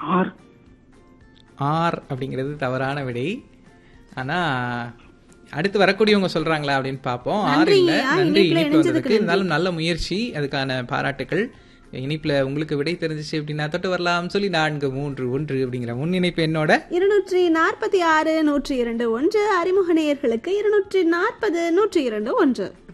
R R அப்படிங்கிறது தவறான விடை ஆனா அடுத்து வரக்கூடியவங்க சொல்றாங்களா அப்படின்னு பார்ப்போம் ஆர் இல்ல நன்றிங்கய்யா. நன்றி இணைப்புல இனிப்பு இணைஞ்சதுக்கு வந்ததுக்கு இருந்தாலும் நல்ல முயற்சி அதுக்கான பாராட்டுகள் இனிப்புல உங்களுக்கு விடை தெரிஞ்சிச்சு அப்படின்னா தொட்டு வரலாம் சொல்லி நான்கு மூன்று ஒன்று அப்படிங்கிற முன் இணைப்பு என்னோட இருநூற்றி நாற்பத்தி ஆறு நூற்றி இரண்டு ஒன்று அறிமுக நேயர்களுக்கு இருநூற்றி நாற்பது நூற்றி இரண்டு ஒன்று